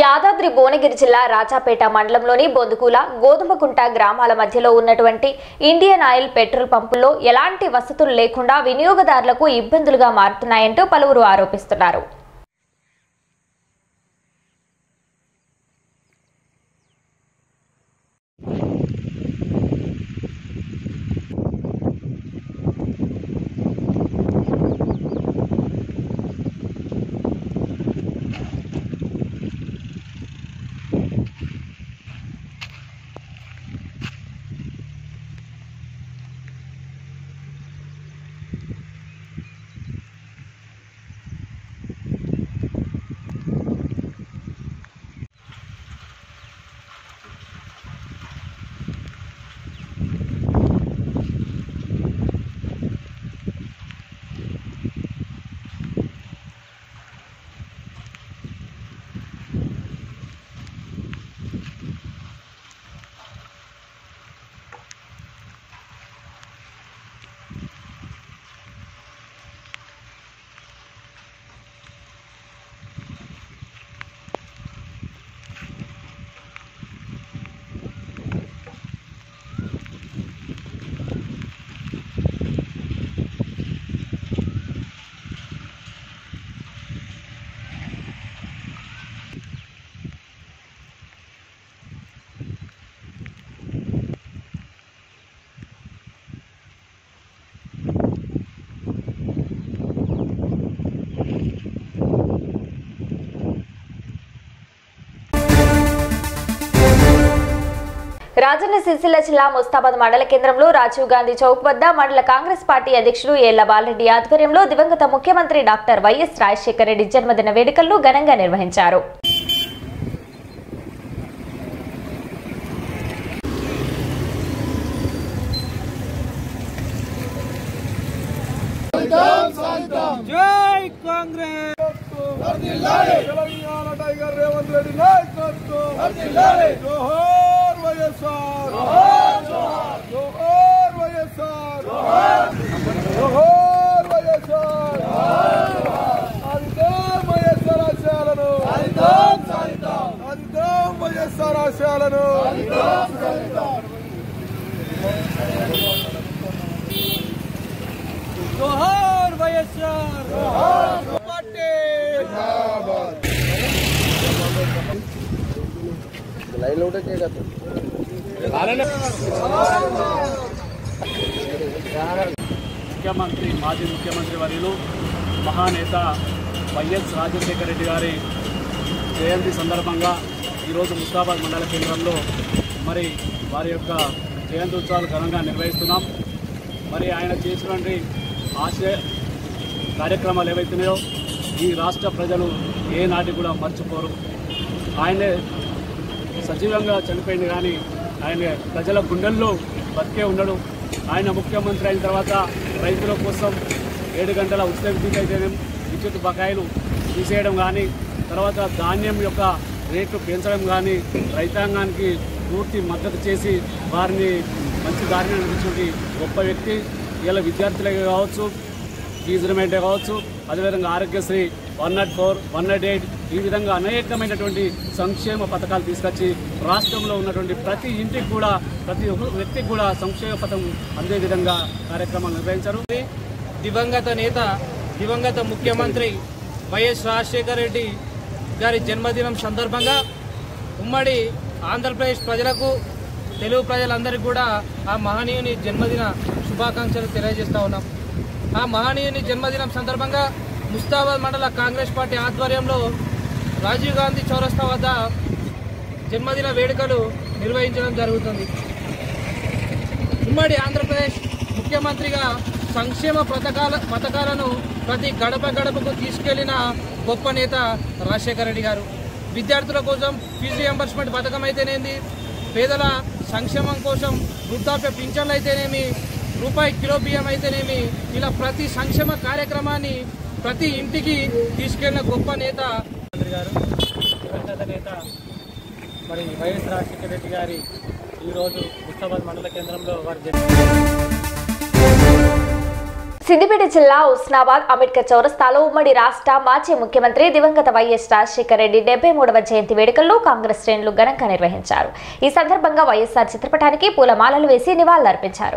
యాదాద్రి భువనగిరి జిల్లా రాజాపేట మండలంలోని బొందుకూల గోధుమకుంట గ్రామాల మధ్యలో ఉన్నటువంటి ఇండియన్ ఆయిల్ పెట్రోల్ పంపుల్లో ఎలాంటి వసతులు లేకుండా వినియోగదారులకు ఇబ్బందులుగా మారుతున్నాయంటూ పలువురు ఆరోపిస్తున్నారు రాజన్న సిరిసిల్ల జిల్లా ముస్తాబాద్ మండల కేంద్రంలో రాజీవ్ గాంధీ చౌక్ వద్ద మండల కాంగ్రెస్ పార్టీ అధ్యక్షుడు ఏళ్ల బాలరెడ్డి ఆధ్వర్యంలో దివంగత ముఖ్యమంత్రి డాక్టర్ వైఎస్ రాజశేఖర రెడ్డి జన్మదిన వేడుకలను ఘనంగా నిర్వహించారు జై కాంగ్రెస్ తెలంగాణ టైగర్ రేవంత్ రెడ్డి నాయకత్వం జోహార్ వైఎస్ఆర్ జోహార్ వైఎస్ఆర్ జోహార్ వైఎస్ఆర్ సాధిద్దాం వైఎస్ఆర్ ఆశయాలను సాధిద్దాం వైఎస్ఆర్ ఆశయాలను జోహార్ వైఎస్ఆర్ పార్టీ ముఖ్యమంత్రి మాజీ ముఖ్యమంత్రి వర్యులు మహానేత వైఎస్ రాజశేఖర రెడ్డి గారి జయంతి సందర్భంగా ఈరోజు ముస్తాబాద్ మండల కేంద్రంలో మరి వారి యొక్క జయంతి ఉత్సవాలు ఘనంగా నిర్వహిస్తున్నాం మరి ఆయన చేసినటువంటి ఆశయ కార్యక్రమాలు ఏవైతున్నాయో ఈ రాష్ట్ర ప్రజలు ఏ నాటి కూడా మర్చిపోరు ఆయనే సజీవంగా చనిపోయింది కానీ ఆయన ప్రజల గుండెల్లో బతికే ఉన్నాడు ఆయన ముఖ్యమంత్రి అయిన తర్వాత రైతుల కోసం ఏడు గంటల ఉచిత విద్యుత్ అయితేనేం విద్యుత్ బకాయిలు తీసేయడం కానీ తర్వాత ధాన్యం యొక్క రేట్లు పెంచడం కానీ రైతాంగానికి పూర్తి మద్దతు చేసి వారిని మంచి దారిని నడిపించిన గొప్ప వ్యక్తి ఇలా విద్యార్థులే కావచ్చు ఫీజు రిమైండే కావచ్చు అదేవిధంగా Aarogyasri one not four one not eight ఈ విధంగా అనేకమైనటువంటి సంక్షేమ పథకాలు తీసుకొచ్చి రాష్ట్రంలో ఉన్నటువంటి ప్రతి ఇంటికి కూడా ప్రతి ఒక్క వ్యక్తికి కూడా సంక్షేమ పథకం అందే విధంగా కార్యక్రమాలు నిర్వహించారు దివంగత నేత దివంగత ముఖ్యమంత్రి వైఎస్ రాజశేఖర రెడ్డి గారి జన్మదినం సందర్భంగా ఉమ్మడి ఆంధ్రప్రదేశ్ ప్రజలకు తెలుగు ప్రజలందరికీ కూడా ఆ మహనీయుని జన్మదిన శుభాకాంక్షలు తెలియజేస్తా ఉన్నాం ఆ మహనీయుని జన్మదినం సందర్భంగా ముస్తాబాద్ మండల కాంగ్రెస్ పార్టీ ఆధ్వర్యంలో రాజీవ్ గాంధీ చౌరస్తా వద్ద జన్మదిన వేడుకలు నిర్వహించడం జరుగుతుంది ఉమ్మడి ఆంధ్రప్రదేశ్ ముఖ్యమంత్రిగా సంక్షేమ పథకాల పథకాలను ప్రతి గడప గడపకు తీసుకెళ్లిన గొప్ప నేత రాజశేఖర రెడ్డి గారు విద్యార్థుల కోసం ఫీజు రియంబర్స్మెంట్ పథకం అయితేనేమి పేదల సంక్షేమం కోసం వృద్ధాప్య పింఛన్లు అయితేనేమి రూపాయి కిలో బియ్యం అయితేనేమి ఇలా ప్రతి సంక్షేమ కార్యక్రమాన్ని ప్రతి ఇంటికి తీసుకెళ్లిన గొప్ప నేత ముఖ్యమంత్రి గారు దివంగత నేత మరి వైఎస్ రాజశేఖర రెడ్డి గారి ఈరోజు ముస్తాబాద్ మండల కేంద్రంలో వారి జన్మ సిద్దిపేట జిల్లా ఉస్నాబాద్ అంబేద్కర్ చౌరస్తాలో ఉమ్మడి రాష్ట్ర మాజీ ముఖ్యమంత్రి దివంగత వైఎస్ రాజశేఖర రెడ్డి డెబ్బై మూడవ జయంతి వేడుకల్లో కాంగ్రెస్ శ్రేణులు ఘనంగా నిర్వహించారు ఈ సందర్భంగా వైఎస్ఆర్ చిత్రపటానికి పూలమాలలు వేసి నివాళులర్పించారు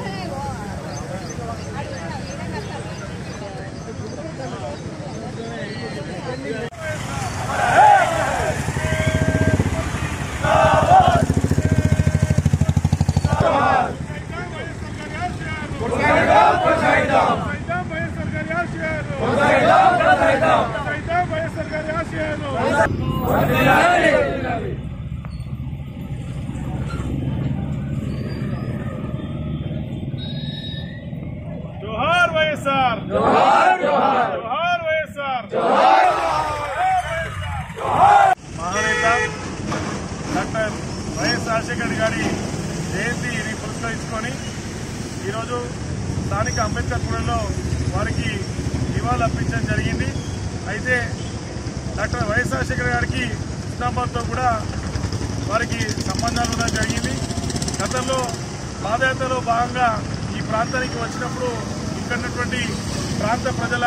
సైతం వైఎస్ఆర్ గారి ఆశయాలు సైతం వైఎస్ఆర్ గారి ఆశయాలు జోహార్ వైఎస్ఆర్ జోహార్ జోహార్ జోహార్ వైఎస్ఆర్ జోహార్ మహానేత డాక్టర్ వైఎస్ రాజశేఖర్ గారి జయంతిని పురస్కరించుకొని ఈరోజు స్థానిక అంబేద్కర్ కూడలో వారికి నివాళులు అర్పించడం జరిగింది అయితే డాక్టర్ వైఎస్ రాజశేఖర్ గారికి ఇస్లామాబాద్తో కూడా వారికి సంబంధాలు ఉండడం జరిగింది గతంలో పాదయాత్రలో భాగంగా ఈ ప్రాంతానికి వచ్చినప్పుడు ఇక్కడ ఉన్నటువంటి ప్రాంత ప్రజల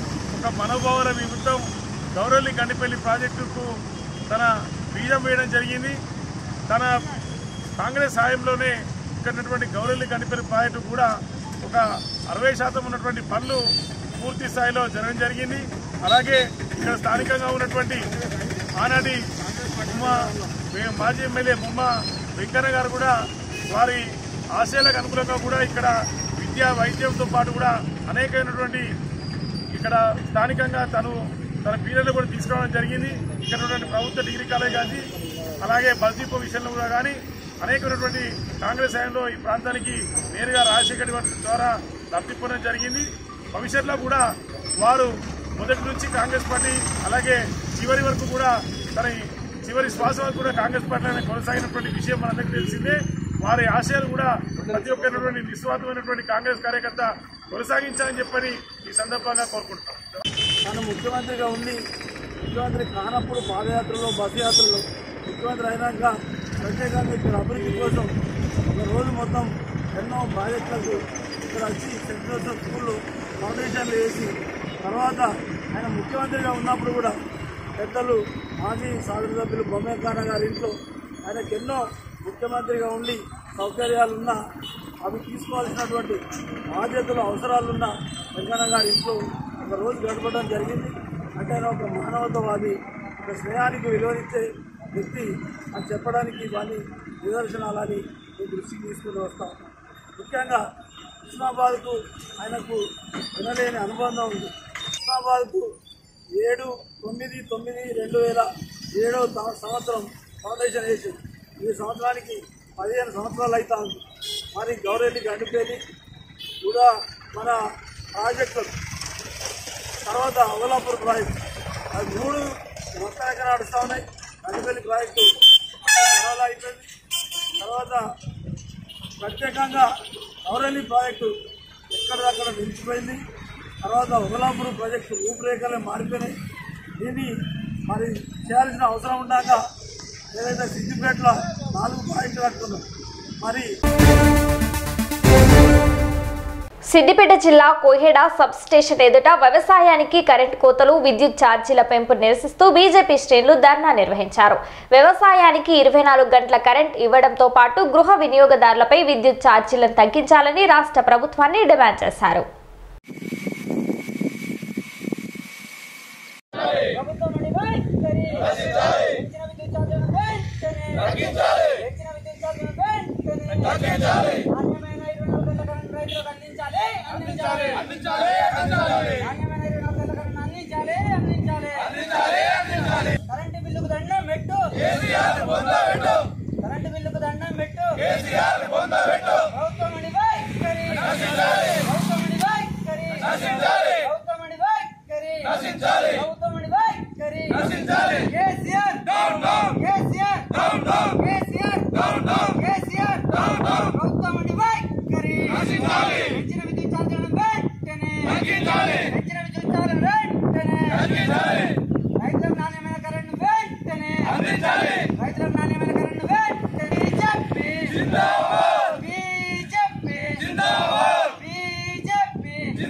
ఒక మనోభావాల నిమిత్తం గౌరవల్లి గండిపల్లి ప్రాజెక్టుకు తన బీజం వేయడం జరిగింది తన కాంగ్రెస్ హాయంలోనే ఇక్కడ ఉన్నటువంటి గౌరవల్లి గండిపల్లి ప్రాజెక్టు కూడా ఒక అరవై శాతం ఉన్నటువంటి పనులు పూర్తి స్థాయిలో జరగడం జరిగింది అలాగే ఇక్కడ స్థానికంగా ఉన్నటువంటి ఆనాటి ఉమ్మ వే- మాజీ ఎమ్మెల్యే ముమ్మ వెంకన్న గారు కూడా వారి ఆశయాలకు అనుకూలంగా కూడా ఇక్కడ విద్య వైద్యంతో పాటు కూడా అనేకమైనటువంటి ఇక్కడ స్థానికంగా తను తన పీరియడ్లో కూడా తీసుకురావడం జరిగింది ఇక్కడ ఉన్నటువంటి ప్రభుత్వ డిగ్రీ కాలేజ్ కానీ అలాగే బస్ డిపో విషయంలో కూడా కానీ అనేకమైనటువంటి కాంగ్రెస్ హయాంలో ఈ ప్రాంతానికి నేరుగా రాజశేఖర్ గారి ద్వారా లబ్ధి పొందడం జరిగింది భవిష్యత్తులో కూడా వారు మొదటి నుంచి కాంగ్రెస్ పార్టీ అలాగే చివరి వరకు కూడా తన చివరి శ్వాస వరకు కూడా కాంగ్రెస్ పార్టీలోనే కొనసాగినటువంటి విషయం మనందరికీ తెలిసిందే వారి ఆశయాలు కూడా ప్రతి ఒక్కరినటువంటి నిస్వార్థమైనటువంటి కాంగ్రెస్ కార్యకర్త కొనసాగించాలని చెప్పని ఈ సందర్భంగా కోరుకుంటున్నాం తను ముఖ్యమంత్రిగా ఉండి ముఖ్యమంత్రి కానప్పుడు పాదయాత్రలో బస్సు యాత్రలో ముఖ్యమంత్రి అయినాక ప్రత్యేకంగా ఇక్కడ అభివృద్ధి కోసం ఒక రోజు మొత్తం ఎన్నో ప్రాజెక్టులకు ఇక్కడ వచ్చి సెంట్ జోసెఫ్ స్కూల్ ఫౌండేషన్లు వేసి తర్వాత ఆయన ముఖ్యమంత్రిగా ఉన్నప్పుడు కూడా పెద్దలు మాజీ శాసనసభ్యులు బొమ్మేకాన గారి ఇంట్లో ఆయనకు ఎన్నో ముఖ్యమంత్రిగా ఉండి సౌకర్యాలున్నా అవి తీసుకోవాల్సినటువంటి బాధ్యతలు అవసరాలున్న వెంకన్న గారి ఇంట్లో ఒక రోజు గడపడం జరిగింది అంటే ఆయన ఒక మానవతావాది ఒక స్నేహానికి విలువనిచ్చే వ్యక్తి అని చెప్పడానికి ఇవన్నీ నిదర్శనాలని మీ దృష్టికి తీసుకుని వస్తాం ముఖ్యంగా హుస్నాబాద్కు ఆయనకు వినలేని అనుబంధం ఉంది హుస్నాబాద్కు ఏడు తొమ్మిది తొమ్మిది రెండు వేల ఏడవ త- సంవత్సరం ఫౌండేషన్ వేసింది ఈ సంవత్సరానికి పదిహేను సంవత్సరాలు అవుతా ఉంది మరి గౌరెడ్డి గండిపేలి కూడా మన ప్రాజెక్టులు తర్వాత అవలాపూర్ ప్రాజెక్టు అది మూడు మొత్తానికి నడుస్తూ ఉన్నాయి గండిపల్లి ప్రాజెక్టు తర్వాత అయిపోయింది తర్వాత ప్రత్యేకంగా ఔరల్లి ప్రాజెక్టు ఎక్కడిదక్కడ నిలిచిపోయింది తర్వాత ఉగలాపురం ప్రాజెక్టు రూపురేఖలే మారిపోయినాయి దీన్ని మరి చేయాల్సిన అవసరం ఉన్నాక ఏదైతే సిద్దిపేటలో నాలుగు ప్రాజెక్టులు కట్టుకున్నాం మరి సిద్దిపేట జిల్లా కోహెడ సబ్ స్టేషన్ ఎదుట వ్యవసాయానికి కరెంటు కోతలు విద్యుత్ ఛార్జీల పెంపు నిరసిస్తూ బీజేపీ శ్రేణులు ధర్నా నిర్వహించారు వ్యవసాయానికి ఇరవై నాలుగు గంటల కరెంట్ ఇవ్వడంతో పాటు గృహ వినియోగదారులపై విద్యుత్ ఛార్జీలను తగ్గించాలని రాష్ట్ర ప్రభుత్వాన్ని డిమాండ్ చేశారు ప్రభుత్వం వైఖరి పెంచిన విద్యుత్ ఛార్జీలను వెంటనే పెంచిన విద్యుత్ ఛార్జీలను వెంటనే నాణ్యమైన ఇరవై నాలుగు గంటల కరెంట్ రైతులకు అందించాలి అందించాలి అందించాలి నాణ్యమైన ఇరవై నాలుగు గంటల కరెంట్ అందించాలి అందించాలి కరెంటు బిల్లుకు దండం పెట్టు కరెంటు బిల్లుకు దండం పెట్టు ప్రభుత్వం అని వైఖరి ప్రభుత్వం అని వైఖరి ప్రభుత్వం అని వైఖరి ప్రభుత్వం అని వైఖరి కేసీఆర్ కేసీఆర్ కేసీఆర్ కేసీఆర్ ప్రభుత్వం అని వైఖరి పెంచిన విద్యుత్ ఛార్జీలను వెంటనే పెంచిన విద్యుత్ ఛార్జీలను వెంటనే రైతులకు నాణ్యమైన కరెంటు వెంటనే రైతులకు నాణ్యమైన కరెంటు వెంటనే చెప్పి బీజేపీ బీజేపీ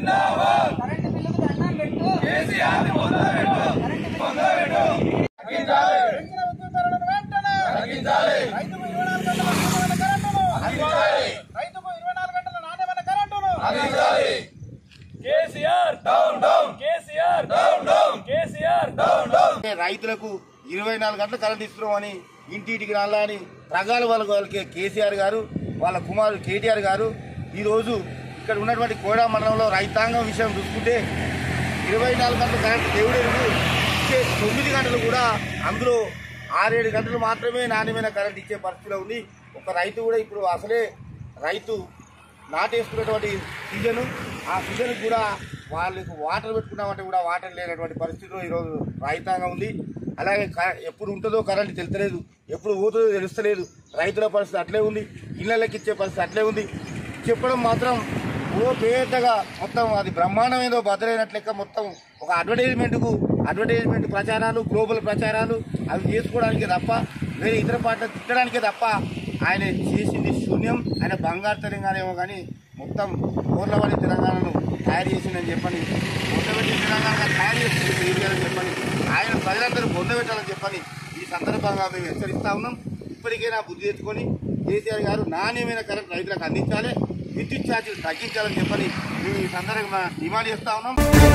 రైతులకు ఇరవై నాలుగు గంటలు కరెంట్ ఇస్తున్నామని ఇంటింటికి రాలా అని ప్రగాల వాళ్ళకి వాళ్ళకి కేసీఆర్ గారు వాళ్ళ కుమారుడు కేటీఆర్ గారు ఈరోజు ఇక్కడ ఉన్నటువంటి కోడా మండలంలో రైతాంగం విషయం చూసుకుంటే ఇరవై నాలుగు గంటలు కరెంట్ దేవుడెరుగు ఇచ్చే తొమ్మిది గంటలు కూడా అందులో ఆరేడు గంటలు మాత్రమే నాణ్యమైన కరెంట్ ఇచ్చే పరిస్థితిలో ఉంది ఒక రైతు కూడా ఇప్పుడు అసలే రైతు నాటేసుకున్నటువంటి సీజను ఆ సీజన్ కూడా వాళ్ళకు వాటర్ పెట్టుకున్నామంటే కూడా వాటర్ లేనటువంటి పరిస్థితిలో ఈరోజు రైతాంగం ఉంది అలాగే క- ఎప్పుడు ఉంటుందో కరెంట్ తెలుస్తలేదు ఎప్పుడు పోతుందో తెలుస్తలేదు రైతుల పరిస్థితి అట్లే ఉంది ఇళ్ళకి ఇచ్చే పరిస్థితి అట్లే ఉంది చెప్పడం మాత్రం ఓ పేదగా మొత్తం అది బ్రహ్మాండం ఏదో బద్దలైనట్లు లెక్క మొత్తం ఒక అడ్వర్టైజ్మెంట్కు అడ్వర్టైజ్మెంట్ ప్రచారాలు గ్లోబల్ ప్రచారాలు అవి చేసుకోవడానికే తప్ప వేరే ఇతర పాటలు తిట్టడానికే తప్ప ఆయన చేసింది శూన్యం ఆయన బంగారు తెలంగాణ కానీ మొత్తం ఊర్లవాడి తెలంగాణను తయారు చేసిందని చెప్పని పొందబెట్టి తెలంగాణ తయారు చేసింది ఏరియాలని చెప్పని ఆయన ప్రజలందరూ పొందబెట్టాలని చెప్పని ఈ సందర్భంగా మేము హెచ్చరిస్తా ఉన్నాం ఇప్పటికైనా బుద్ధి తెచ్చుకొని కేసీఆర్ గారు నాణ్యమైన కరెంట్ రైతులకు అందించాలి విద్యుత్ ఛార్జీలు తగ్గించాలని చెప్పని మేము ఈ సందర్భంగా డిమాండ్ చేస్తా ఉన్నాం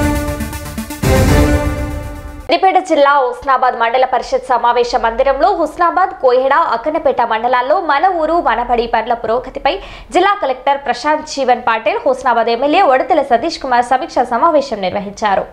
సిద్దిపేట జిల్లా హుస్నాబాద్ మండల పరిషత్ సమావేశ మందిరంలో హుస్నాబాద్ కోయడ అక్కనపేట మండలాల్లో మన ఊరు మనబడి పనుల పురోగతిపై జిల్లా కలెక్టర్ ప్రశాంత్ జీవన్ పాటిల్ హుస్నాబాద్ ఎమ్మెల్యే ఒడతల సతీష్ కుమార్ సమీక్ష సమావేశం నిర్వహించారు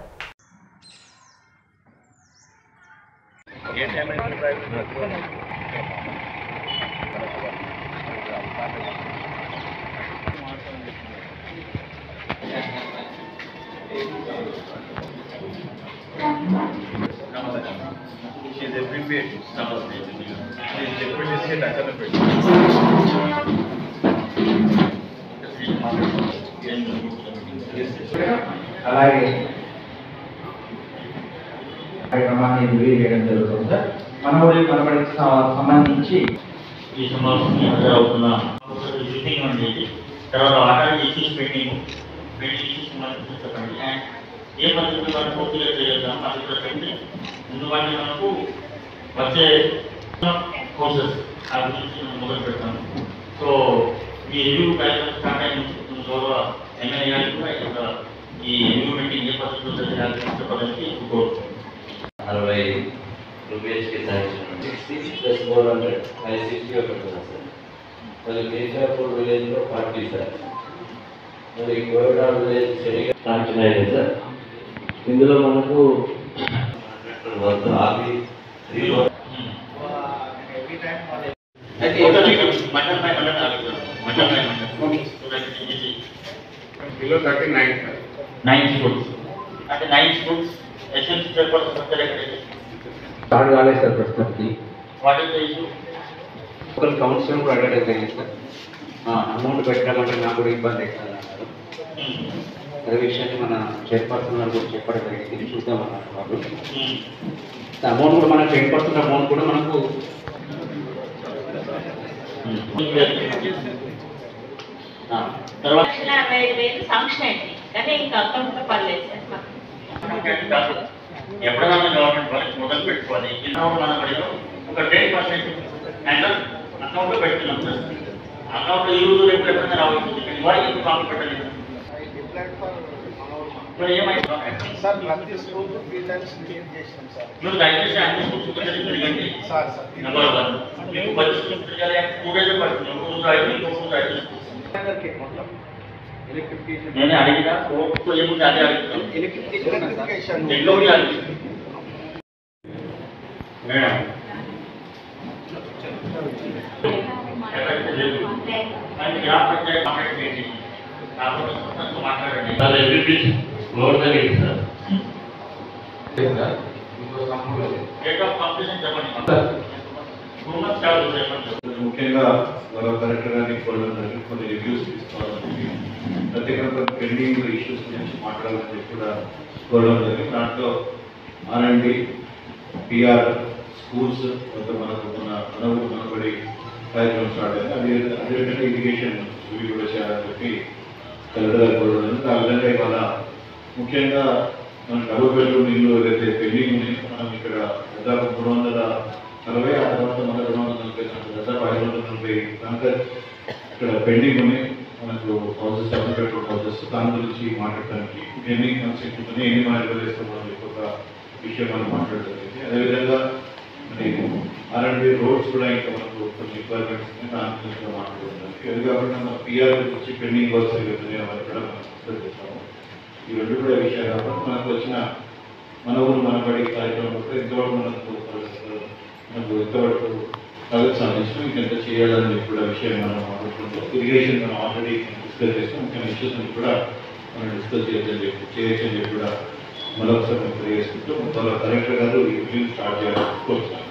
అలాగే కార్యక్రమాన్ని తెలియజేయడం జరుగుతుంది సార్ మన ఊరి మనబడికి సంబంధించి ఈ సమావేశం అవుతున్న విజిటింగ్ ఉండేది తర్వాత water issues pending pending issues మనకు చెప్పండి అండ్ ఏ పద్ధతి మనం పూర్తిగా చేయొద్దాం అది కూడా పెట్టి ముందు వాటి మనకు వచ్చే కోర్సెస్ ఆ గురించి మనం మొదలు పెడతాము సో ఈ రివ్యూ కార్యక్రమం స్టార్ట్ అయిన నుంచి గౌరవ ఎమ్మెల్యే గారికి కూడా ఈ యొక్క ఈ రివ్యూ మీటింగ్ ఏ పద్ధతిలో చేయాలి చెప్పడానికి కోరుతున్నాను అరవై రూపీస్కి sanction sixty plus four hundred అది సిక్స్టీ ఒకటి ఉంది సార్ మరి కేశవపూర్ విలేజ్లో ఫార్టీ సార్ మరి కోవిడా విలేజ్ సరిగా శాంక్షన్ అయింది సార్ ఇందులో మనకు వద్ద ఆపి త్రీ మటన్ పై మటన్ ఆగుతాం మటన్ పై mutton so that it easy below thirty nine nine foods అంటే నైన్ ఫుడ్స్ ఎసెన్స్ పేపర్స్ వస్తారు ఎక్కడైతే స్టార్ట్ కాలేదు సార్ ప్రస్తుతానికి వాట్ ఇస్ ద ఇష్యూ ఒకరు కౌన్సిల్ కూడా అడగడం జరిగింది సార్ అమౌంట్ పెట్టాలంటే నాకు కూడా ఇబ్బంది అవుతుంది అన్నారు అదే విషయాన్ని మన చైర్పర్సన్ గారు కూడా చెప్పడం జరిగింది చూద్దామన్నారు వాళ్ళు అమౌంట్ కూడా మన టెన్ పర్సెంట్ అమౌంట్ కూడా మనకు తర్వాత లక్షల అరవై ఐదు వేలు శాంక్షన్ అయింది కానీ ఇంకా అకౌంట్లో పడలేదు సార్ ఎప్పుడైనా గవర్నమెంట్ వాళ్ళకి మొదలు పెట్టుకోవాలి ఇన్నోవర్ మన బడిలో ఒక టెన్ పర్సెంట్ అండ్ అకౌంట్లో పెడుతున్నాం సార్ అకౌంట్లో ఈ రోజు రేపు ఎప్పుడైనా రావచ్చు కానీ వారికి ఎందుకు కాపీ పెట్టలేదు మరి ఏమైంది సార్ ప్రతి స్కూల్ త్రీ టైమ్స్ క్లియర్ చేసినాం సార్ మీరు దయచేసి అన్ని స్కూల్స్ తిరగండి సార్ సార్ నెంబర్ వన్ మీకు పది స్కూల్స్ తిరగాలి టూ డేస్ పడుతుంది ఒక రోజు ఐదు ఇంకో రోజు ఐదు మొత్తం ఎలక్ట్రిఫికేషన్ నేను అడిగిన కోర్టులో ఏముంది అదే అడుగుతాను ఎలక్ట్రిఫికేషన్ ఎల్లో కూడా అడుగుతాను మేడం ఎవరైతే లేదు అంటే గ్రామ పంచాయతీ కాంటాక్ట్ చేయండి కాకపోతే స్వతంత్రంగా మాట్లాడండి sir every more then it sir date of completion చెప్పండి టూ మంత్స్ కాదు చెప్పండి ముఖ్యంగా గౌరవ కలెక్టర్ గారిని కోరడం జరిగింది కొన్ని రివ్యూస్ తీసుకోవాలని ప్రత్యేకంగా కొన్ని పెండింగ్ ఇష్యూస్ గురించి మాట్లాడాలని చెప్పి కూడా కోరడం జరిగింది దాంట్లో ఆర్ఎండి పిఆర్ స్కూల్స్ వద్ద మనకు మన మనవు మనబడి కార్యక్రమం స్టార్ట్ అయింది అదే అదేవిధంగా ఇరిగేషన్ ఇవి కూడా చేయాలని చెప్పి కలెక్టర్ గారు కోరడం జరిగింది ఆ విధంగా ఇవాళ ముఖ్యంగా మన డబుల్ బెడ్రూమ్ ఇల్లు ఏదైతే పెండింగ్ ఉంది మనం ఇక్కడ దాదాపు మూడు వందల నలభై ఆ తర్వాత మన రెండు వందల నలభై నాలుగు దాదాపు ఐదు వందల నలభై దాకా ఇక్కడ పెండింగ్ ఉన్నాయి మనకు హౌసెస్ డబుల్ బెడ్రూమ్ హౌసెస్ దాని గురించి మాట్లాడటానికి ఎన్ని కన్సెప్ట్ ఎన్ని మార్గాలు వేస్తామో అని ఒక విషయం మనం మాట్లాడడం జరిగింది అదేవిధంగా మరి ఆర్ఎండ్బి రోడ్స్ కూడా ఇంకా మనకు కొన్ని రిక్వైర్మెంట్స్ ఉన్నాయి దాని గురించి కూడా మాట్లాడుతున్నాం అది కాకుండా మన పిఆర్ వచ్చి పెండింగ్ వర్క్స్ ఏవైతున్నాయో అవన్నీ కూడా మనం డిస్కస్ చేస్తాము ఈ రెండు కూడా విషయాలు కాబట్టి మనకు వచ్చిన మన ఊరు మన బడి కార్యక్రమం కూడా ఇంతవరకు మనకు మనకు ఎంతవరకు ప్రగతి సాధించడం ఇంకెంత చేయాలని చెప్పి కూడా విషయం మనం మాట్లాడుకుంటాం ఇరిగేషన్ మనం ఆల్రెడీ డిస్కస్ చేస్తాం ఇంకా ఇష్యూస్ కూడా మనం డిస్కస్ చేయొచ్చని చెప్పి చేయొచ్చని చెప్పి కూడా మరొకసారి మేము తెలియజేసుకుంటూ త్వరలో కలెక్టర్ గారు ఈ రివ్యూ స్టార్ట్ చేయాలని కోరుతున్నాను